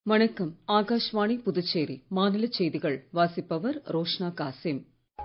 வணக்கம் ஆகாஷ்வாணி புதுச்சேரி மாநிலச் செய்திகள் வாசிப்பவர் ரோஷ்னா காசிம்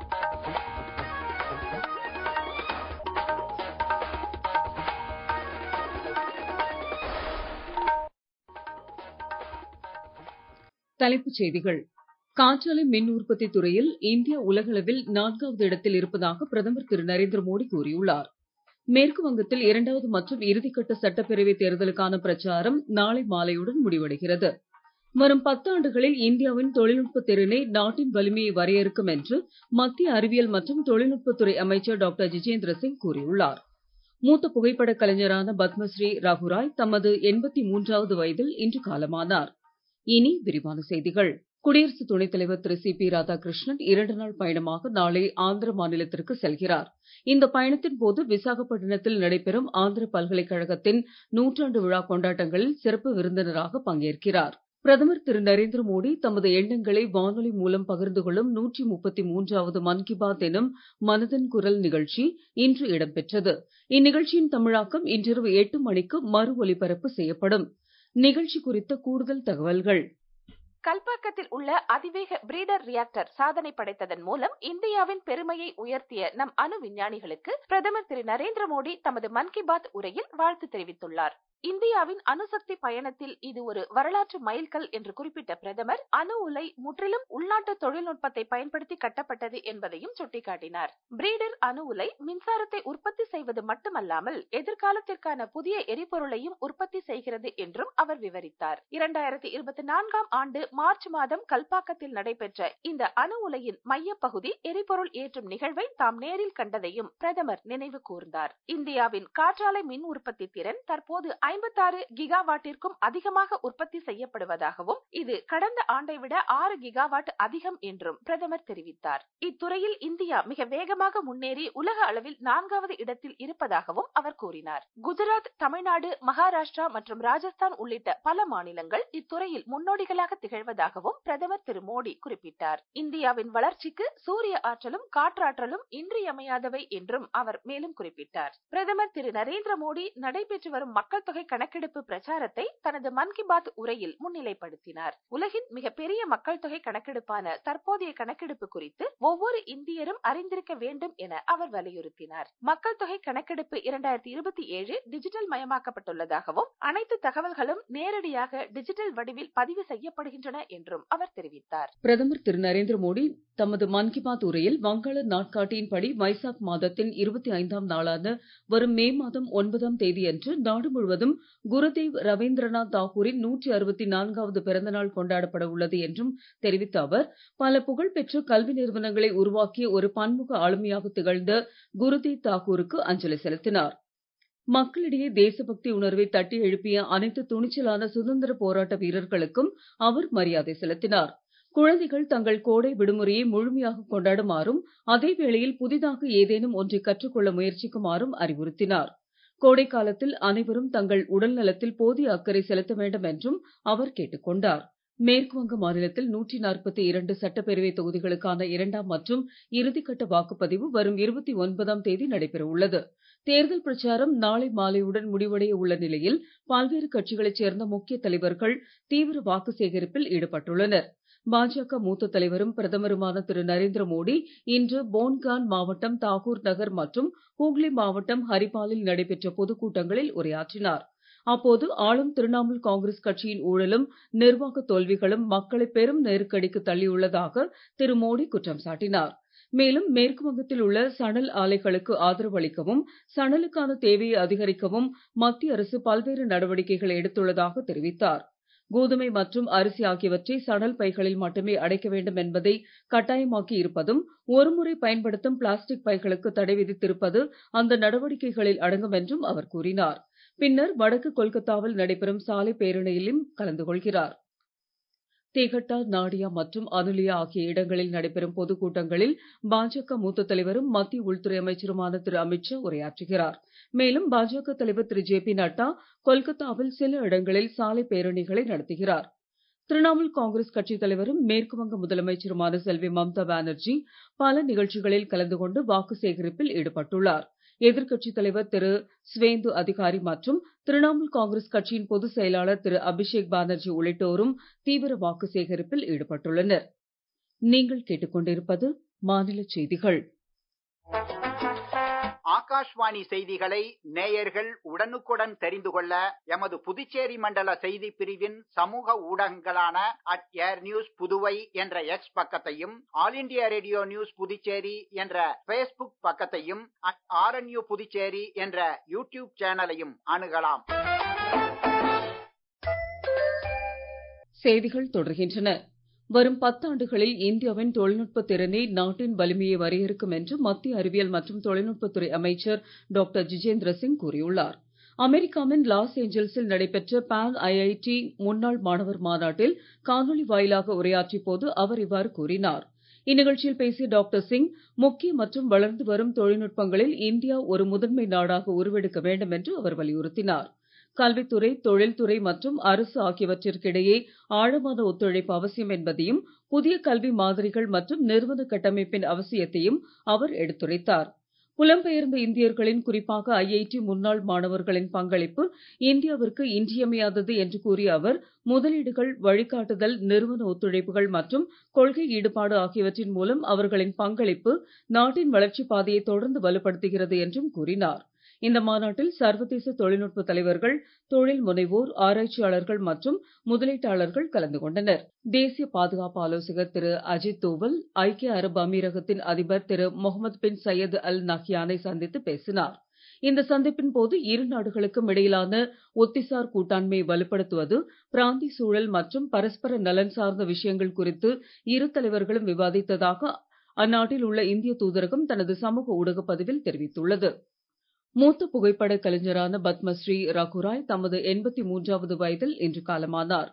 தலைப்புச் செய்திகள் காற்றாலை மின் உற்பத்தி துறையில் இந்தியா உலகளவில் நான்காவது இடத்தில் இருப்பதாக பிரதமர் திரு நரேந்திர மோடி கூறியுள்ளார் மேற்கு வங்கத்தில் இரண்டாவது மற்றும் இறுதிக்கட்ட சட்டப்பேரவை தேர்தலுக்கான பிரச்சாரம் நாளை மாலையுடன் முடிவடைகிறது வரும் பத்தாண்டுகளில் இந்தியாவின் தொழில்நுட்ப திறனே நாட்டின் வலிமையை வரையறுக்கும் என்று மத்திய அறிவியல் மற்றும் தொழில்நுட்பத்துறை அமைச்சர் டாக்டர் ஜிதேந்திர சிங் கூறியுள்ளார் மூத்த புகைப்பட கலைஞரான பத்மஸ்ரீ ரகுராய் தமது எண்பத்தி மூன்றாவது வயதில் இன்று காலமானார் இனி விரிவான செய்திகள் குடியரசு துணைத் தலைவர் திரு சி பி ராதாகிருஷ்ணன் இரண்டு நாள் பயணமாக நாளை ஆந்திர மாநிலத்திற்கு செல்கிறார் இந்த பயணத்தின் போது விசாகப்பட்டினத்தில் நடைபெறும் ஆந்திர பல்கலைக்கழகத்தின் நூற்றாண்டு விழா கொண்டாட்டங்களில் சிறப்பு விருந்தினராக பங்கேற்கிறார் பிரதமர் திரு நரேந்திர மோடி தமது எண்ணங்களை வானொலி மூலம் பகிர்ந்து கொள்ளும் நூற்றி முப்பத்தி மூன்றாவது மன் கி பாத் எனும் மனதின் குரல் நிகழ்ச்சி இன்று இடம்பெற்றது இந்நிகழ்ச்சியின் தமிழாக்கம் இன்றிரவு எட்டு மணிக்கு மறு ஒலிபரப்பு செய்யப்படும் நிகழ்ச்சி குறித்த கூடுதல் தகவல்கள் கல்பாக்கத்தில் உள்ள அதிவேக பிரீடர் ரியாக்டர் சாதனை படைத்ததன் மூலம் இந்தியாவின் பெருமையை உயர்த்திய நம் அணு விஞ்ஞானிகளுக்கு பிரதமர் திரு நரேந்திர மோடி தமது மன் கி பாத் உரையில் வாழ்த்து தெரிவித்துள்ளார் இந்தியாவின் அணுசக்தி பயணத்தில் இது ஒரு வரலாற்று மைல்கல் என்று குறிப்பிட்ட பிரதமர் அணு உலை முற்றிலும் உள்நாட்டு தொழில்நுட்பத்தை பயன்படுத்தி கட்டப்பட்டது என்பதையும் சுட்டிக்காட்டினார் பிரீடர் அணு உலை மின்சாரத்தை உற்பத்தி செய்வது மட்டுமல்லாமல் எதிர்காலத்திற்கான புதிய எரிபொருளையும் உற்பத்தி செய்கிறது என்றும் அவர் விவரித்தார் இரண்டாயிரத்தி இருபத்தி நான்காம் ஆண்டு மார்ச் மாதம் கல்பாக்கத்தில் நடைபெற்ற இந்த அணு உலையின் மைய பகுதி எரிபொருள் ஏற்றும் நிகழ்வை தாம் நேரில் கண்டதையும் பிரதமர் நினைவு கூர்ந்தார் இந்தியாவின் காற்றாலை மின் உற்பத்தி திறன் தற்போது ஐம்பத்தாறு கிகாவாட்டிற்கும் அதிகமாக உற்பத்தி செய்யப்படுவதாகவும் இது கடந்த ஆண்டை விட ஆறு கிகாவாட் அதிகம் என்றும் பிரதமர் தெரிவித்தார் இத்துறையில் இந்தியா மிக வேகமாக முன்னேறி உலக அளவில் நான்காவது இடத்தில் இருப்பதாகவும் அவர் கூறினார் குஜராத் தமிழ்நாடு மகாராஷ்டிரா மற்றும் ராஜஸ்தான் உள்ளிட்ட பல மாநிலங்கள் இத்துறையில் முன்னோடிகளாக திகழ்வதாகவும் பிரதமர் திரு மோடி குறிப்பிட்டார் இந்தியாவின் வளர்ச்சிக்கு சூரிய ஆற்றலும் காற்றாற்றலும் இன்றியமையாதவை என்றும் அவர் மேலும் குறிப்பிட்டார் பிரதமர் திரு நரேந்திர மோடி நடைபெற்று வரும் மக்கள் தொகை கணக்கெடுப்பு பிரச்சாரத்தை தனது மன் கி பாத் உரையில் முன்னிலைப்படுத்தினார் உலகின் மிகப்பெரிய மக்கள் தொகை கணக்கெடுப்பான தற்போதைய கணக்கெடுப்பு குறித்து ஒவ்வொரு இந்தியரும் அறிந்திருக்க வேண்டும் என அவர் வலியுறுத்தினார் மக்கள் தொகை கணக்கெடுப்பு இரண்டாயிரத்தி இருபத்தி ஏழு டிஜிட்டல் மயமாக்கப்பட்டுள்ளதாகவும் அனைத்து தகவல்களும் நேரடியாக டிஜிட்டல் வடிவில் பதிவு செய்யப்படுகின்றன என்றும் அவர் தெரிவித்தார் பிரதமர் திரு நரேந்திர மோடி தமது மன் கி பாத் உரையில் வங்காள நாட்காட்டியின்படி வைசாக் மாதத்தின் இருபத்தி ஐந்தாம் நாளான வரும் மே மாதம் ஒன்பதாம் தேதியன்று நாடு முழுவதும் குருதேவ் ரவீந்திரநாத் தாகூரின் நூற்றி அறுபத்தி நான்காவது பிறந்த நாள் கொண்டாடப்பட உள்ளது என்றும் தெரிவித்த அவர் பல புகழ்பெற்ற கல்வி நிறுவனங்களை உருவாக்கிய ஒரு பன்முக ஆளுமையாக திகழ்ந்த குருதேவ் தாகூருக்கு அஞ்சலி செலுத்தினார் மக்களிடையே தேசபக்தி உணர்வை தட்டி எழுப்பிய அனைத்து துணிச்சலான சுதந்திர போராட்ட வீரர்களுக்கும் அவர் மரியாதை செலுத்தினார் குழந்தைகள் தங்கள் கோடை விடுமுறையை முழுமையாக கொண்டாடுமாறும் அதே வேளையில் புதிதாக ஏதேனும் ஒன்றை கற்றுக்கொள்ள முயற்சிக்குமாறும் அறிவுறுத்தினார் கோடை காலத்தில் அனைவரும் தங்கள் உடல் நலத்தில் போதிய அக்கறை செலுத்த வேண்டும் என்றும் அவர் கேட்டுக் கொண்டார் மேற்கு வங்க மாநிலத்தில் நூற்றி நாற்பத்தி இரண்டு சட்டப்பேரவை தொகுதிகளுக்கான இரண்டாம் மற்றும் இறுதிக்கட்ட வாக்குப்பதிவு வரும் இருபத்தி ஒன்பதாம் தேதி நடைபெற உள்ளது தேர்தல் பிரச்சாரம் நாளை மாலையுடன் முடிவடைய உள்ள நிலையில் பல்வேறு கட்சிகளைச் சேர்ந்த முக்கிய தலைவர்கள் தீவிர வாக்கு சேகரிப்பில் ஈடுபட்டுள்ளனர் பாஜக மூத்த தலைவரும் பிரதமருமான திரு நரேந்திர மோடி இன்று போன்கான் மாவட்டம் தாகூர் நகர் மற்றும் ஹூக்ளி மாவட்டம் ஹரிபாலில் நடைபெற்ற பொதுக்கூட்டங்களில் உரையாற்றினார் அப்போது ஆளும் திரிணாமுல் காங்கிரஸ் கட்சியின் ஊழலும் நிர்வாக தோல்விகளும் மக்களை பெரும் நெருக்கடிக்கு தள்ளியுள்ளதாக திரு மோடி குற்றம் சாட்டினார் மேலும் மேற்கு வங்கத்தில் உள்ள சணல் ஆலைகளுக்கு ஆதரவு அளிக்கவும் சணலுக்கான தேவையை அதிகரிக்கவும் மத்திய அரசு பல்வேறு நடவடிக்கைகளை எடுத்துள்ளதாக தெரிவித்தார் கோதுமை மற்றும் அரிசி ஆகியவற்றை சணல் பைகளில் மட்டுமே அடைக்க வேண்டும் என்பதை கட்டாயமாக்கி இருப்பதும் ஒருமுறை பயன்படுத்தும் பிளாஸ்டிக் பைகளுக்கு தடை விதித்திருப்பது அந்த நடவடிக்கைகளில் அடங்கும் என்றும் அவர் கூறினார் பின்னர் வடக்கு கொல்கத்தாவில் நடைபெறும் சாலை பேரணியிலும் கலந்து கொள்கிறார் தேகட்டா நாடியா மற்றும் அனுலியா ஆகிய இடங்களில் நடைபெறும் பொதுக்கூட்டங்களில் பாஜக மூத்த தலைவரும் மத்திய உள்துறை அமைச்சருமான திரு அமித்ஷா உரையாற்றுகிறார் மேலும் பாஜக தலைவர் திரு ஜே பி நட்டா கொல்கத்தாவில் சில இடங்களில் சாலை பேரணிகளை நடத்துகிறார் திரிணாமுல் காங்கிரஸ் கட்சித் தலைவரும் மேற்கு வங்க முதலமைச்சருமான செல்வி மம்தா பானர்ஜி பல நிகழ்ச்சிகளில் கலந்து கொண்டு வாக்கு சேகரிப்பில் ஈடுபட்டுள்ளார் எதிர்க்கட்சித் தலைவர் திரு ஸ்வேந்து அதிகாரி மற்றும் திரிணாமுல் காங்கிரஸ் கட்சியின் பொதுச் செயலாளர் திரு அபிஷேக் பானர்ஜி உள்ளிட்டோரும் தீவிர வாக்கு சேகரிப்பில் ஈடுபட்டுள்ளனர் நீங்கள் கேட்டுக்கொண்டிருப்பது மாநில செய்திகள் ஆகாஷ்வாணி செய்திகளை நேயர்கள் உடனுக்குடன் தெரிந்து கொள்ள எமது புதுச்சேரி மண்டல செய்தி பிரிவின் சமூக ஊடகங்களான அட் ஏர் நியூஸ் புதுவை என்ற எக்ஸ் பக்கத்தையும் all India radio news Puducherry என்ற பேஸ்புக் பக்கத்தையும் அட் ஆர்என்யூ புதுச்சேரி என்ற யூடியூப் சேனலையும் அணுகலாம் செய்திகள் தொடர்கின்றன வரும் பத்தாண்டுகளில் இந்தியாவின் தொழில்நுட்ப திறனே நாட்டின் வலிமையை வரையறுக்கும் என்று மத்திய அறிவியல் மற்றும் தொழில்நுட்பத்துறை அமைச்சர் டாக்டர் ஜிதேந்திர சிங் கூறியுள்ளார் அமெரிக்காவின் லாஸ் ஏஞ்சல்ஸில் நடைபெற்ற பான் ஐஐடி முன்னாள் மாணவர் மாநாட்டில் காணொலி வாயிலாக உரையாற்றிய போது அவர் இவ்வாறு கூறினார் இந்நிகழ்ச்சியில் பேசிய டாக்டர் சிங் முக்கிய மற்றும் வளர்ந்து வரும் தொழில்நுட்பங்களில் இந்தியா ஒரு முதன்மை நாடாக உருவெடுக்க வேண்டும் என்று அவர் வலியுறுத்தினார் கல்வித்துறை தொழில்துறை மற்றும் அரசு ஆகியவற்றிற்கிடையே ஆழமான ஒத்துழைப்பு அவசியம் என்பதையும் புதிய கல்வி மாதிரிகள் மற்றும் நிறுவன கட்டமைப்பின் அவசியத்தையும் அவர் எடுத்துரைத்தார் புலம்பெயர்ந்த இந்தியர்களின் குறிப்பாக ஐஐடி முன்னாள் மாணவர்களின் பங்களிப்பு இந்தியாவிற்கு இன்றியமையாதது என்று கூறிய அவர் முதலீடுகள் வழிகாட்டுதல் நிறுவன ஒத்துழைப்புகள் மற்றும் கொள்கை ஈடுபாடு ஆகியவற்றின் மூலம் அவர்களின் பங்களிப்பு நாட்டின் வளர்ச்சிப் பாதையை தொடர்ந்து வலுப்படுத்துகிறது என்றும் கூறினார் இந்த மாநாட்டில் சர்வதேச தொழில்நுட்ப தலைவர்கள் தொழில் முனைவோர் ஆராய்ச்சியாளர்கள் மற்றும் முதலீட்டாளர்கள் கலந்து கொண்டனர் தேசிய பாதுகாப்பு ஆலோசகர் திரு அஜித் தோவல் ஐக்கிய அரபு அமீரகத்தின் அதிபர் திரு முகமது பின் சையத் அல் நஹ்யானை சந்தித்து பேசினார் இந்த சந்திப்பின் போது இரு நாடுகளுக்கும் இடையிலான ஒத்திசார் கூட்டாண்மையை வலுப்படுத்துவது பிராந்திய சூழல் மற்றும் பரஸ்பர நலன் சார்ந்த விஷயங்கள் குறித்து இரு தலைவர்களும் விவாதித்ததாக அந்நாட்டில் உள்ள இந்திய தூதரகம் தனது சமூக ஊடக பதிவில் தெரிவித்துள்ளது மூத்த புகைப்பட கலைஞரான பத்மஸ்ரீ ரகுராய் தமது எண்பத்தி மூன்றாவது வயதில் இன்று காலமானார்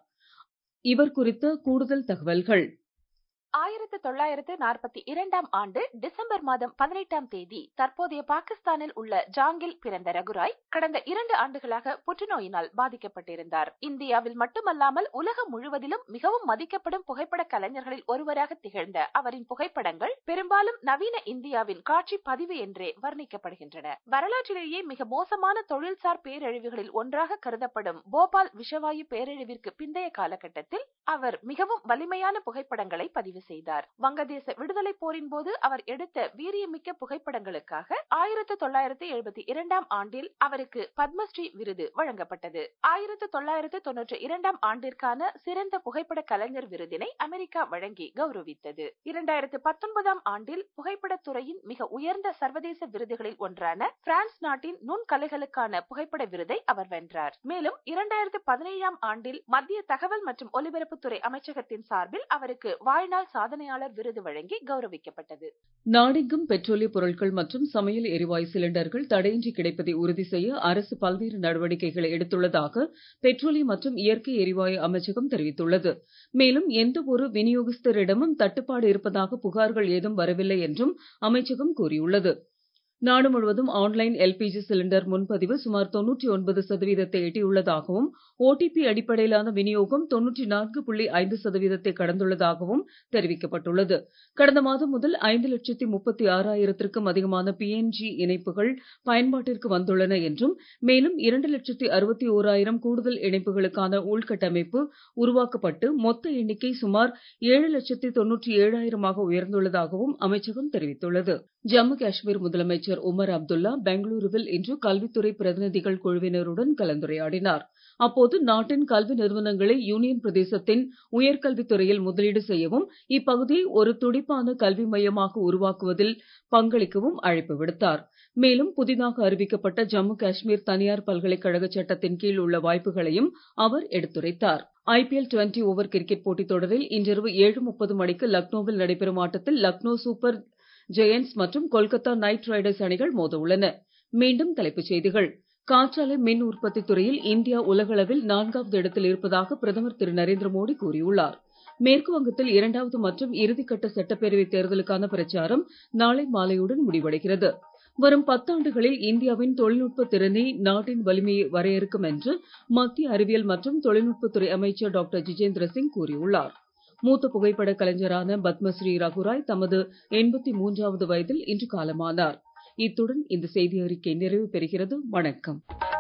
இவர் குறித்த கூடுதல் தகவல்கள் ஆயிரத்து தொள்ளாயிரத்து நாற்பத்தி இரண்டாம் ஆண்டு டிசம்பர் மாதம் பதினெட்டாம் தேதி தற்போதைய பாகிஸ்தானில் உள்ள ஜாங்கில் பிறந்த ரகுராய் கடந்த இரண்டு ஆண்டுகளாக புற்றுநோயினால் பாதிக்கப்பட்டிருந்தார் இந்தியாவில் மட்டுமல்லாமல் உலகம் முழுவதிலும் மிகவும் மதிக்கப்படும் புகைப்பட கலைஞர்களில் ஒருவராக திகழ்ந்த அவரின் புகைப்படங்கள் பெரும்பாலும் நவீன இந்தியாவின் காட்சி பதிவு என்றே வர்ணிக்கப்படுகின்றன வரலாற்றிலேயே மிக மோசமான தொழில்சார் பேரழிவுகளில் ஒன்றாக கருதப்படும் போபால் விஷவாயு பேரழிவிற்கு பிந்தைய காலகட்டத்தில் அவர் மிகவும் வலிமையான புகைப்படங்களை பதிவு செய்தார் வங்கதேச விடுதலை போரின் போது அவர் எடுத்த வீரியமிக்க புகைப்படங்களுக்காக ஆயிரத்து தொள்ளாயிரத்து எழுபத்தி இரண்டாம் ஆண்டில் அவருக்கு பத்மஸ்ரீ விருது வழங்கப்பட்டது ஆயிரத்து தொள்ளாயிரத்து தொன்னூற்றி இரண்டாம் ஆண்டிற்கான சிறந்த புகைப்பட கலைஞர் விருதினை அமெரிக்கா வழங்கி கௌரவித்தது இரண்டாயிரத்து பத்தொன்பதாம் ஆண்டில் புகைப்படத் துறையின் மிக உயர்ந்த சர்வதேச விருதுகளில் ஒன்றான பிரான்ஸ் நாட்டின் நுண்கலைகளுக்கான புகைப்பட விருதை அவர் வென்றார் மேலும் இரண்டாயிரத்து பதினேழாம் ஆண்டில் மத்திய தகவல் மற்றும் ஒலிபரப்புத்துறை அமைச்சகத்தின் சார்பில் அவருக்கு வாழ்நாள் சாதனையாளர் விருது வழங்கி கௌரவிக்கப்பட்டது நாடெங்கும் பெட்ரோலிய பொருட்கள் மற்றும் சமையல் எரிவாயு சிலிண்டர்கள் தடையின்றி கிடைப்பதை உறுதி செய்ய அரசு பல்வேறு நடவடிக்கைகளை எடுத்துள்ளதாக பெட்ரோலியம் மற்றும் இயற்கை எரிவாயு அமைச்சகம் தெரிவித்துள்ளது மேலும் எந்த ஒரு விநியோகஸ்தரிடமும் தட்டுப்பாடு இருப்பதாக புகார்கள் ஏதும் வரவில்லை என்றும் அமைச்சகம் கூறியுள்ளது நாடு முழுவதும் ஆன்லைன் எல்பிஜி சிலிண்டர் முன்பதிவு சுமார் தொன்னூற்றி ஒன்பது சதவீதத்தை எட்டியுள்ளதாகவும் ஓடிபி அடிப்படையிலான விநியோகம் தொன்னூற்றி நான்கு புள்ளி ஐந்து சதவீதத்தை கடந்துள்ளதாகவும் தெரிவிக்கப்பட்டுள்ளது கடந்த மாதம் முதல் ஐந்து லட்சத்தி முப்பத்தி ஆறாயிரத்திற்கும் அதிகமான பிஎன்ஜி இணைப்புகள் பயன்பாட்டிற்கு வந்துள்ளன என்றும் மேலும் இரண்டு லட்சத்தி அறுபத்தி ஓராயிரம் கூடுதல் இணைப்புகளுக்கான உள்கட்டமைப்பு உருவாக்கப்பட்டு மொத்த எண்ணிக்கை சுமார் ஏழு லட்சத்தி தொன்னூற்றி ஏழாயிரமாக உயர்ந்துள்ளதாகவும் அமைச்சகம் தெரிவித்துள்ளது ஜம்மு காஷ்மீர் முதலமைச்சர் உமர் அப்துல்லா பெங்களூருவில் இன்று கல்வித்துறை பிரதிநிதிகள் குழுவினருடன் கலந்துரையாடினார் அப்போது நாட்டின் கல்வி நிறுவனங்களை யூனியன் பிரதேசத்தின் உயர்கல்வித் துறையில் முதலீடு செய்யவும் இப்பகுதியை ஒரு துடிப்பான கல்வி மையமாக உருவாக்குவதில் பங்களிக்கவும் அழைப்பு விடுத்தார் மேலும் புதிதாக அறிவிக்கப்பட்ட ஜம்மு காஷ்மீர் தனியார் பல்கலைக்கழக சட்டத்தின் கீழ் உள்ள வாய்ப்புகளையும் அவர் எடுத்துரைத்தார் ஐபிஎல் டுவெண்டி ஓவர் கிரிக்கெட் போட்டித் தொடரில் இன்றிரவு ஏழு முப்பது மணிக்கு லக்னோவில் நடைபெறும் ஆட்டத்தில் லக்னோ சூப்பர் ஜெயண்ட்ஸ் மற்றும் கொல்கத்தா நைட் ரைடர்ஸ் அணிகள் மோத உள்ளன மீண்டும் தலைப்புச் செய்திகள் காற்றாலை மின் உற்பத்தி துறையில் இந்தியா உலகளவில் நான்காவது இடத்தில் இருப்பதாக பிரதமர் திரு நரேந்திர மோடி கூறியுள்ளார் மேற்கு வங்கத்தில் இரண்டாவது மற்றும் இறுதிக்கட்ட சட்டப்பேரவை தேர்தலுக்கான பிரச்சாரம் நாளை மாலையுடன் முடிவடைகிறது வரும் பத்தாண்டுகளில் இந்தியாவின் தொழில்நுட்ப திறனே நாட்டின் வலிமையை வரையறுக்கும் என்று மத்திய அறிவியல் மற்றும் தொழில்நுட்பத்துறை அமைச்சர் டாக்டர் ஜிதேந்திர சிங் கூறியுள்ளார் மூத்த புகைப்பட கலைஞரான பத்மஸ்ரீ ரகுராய் தமது எண்பத்தி மூன்றாவது வயதில் இன்று காலமானார் இத்துடன் இந்த செய்தி அறிக்கை நிறைவு பெறுகிறது வணக்கம்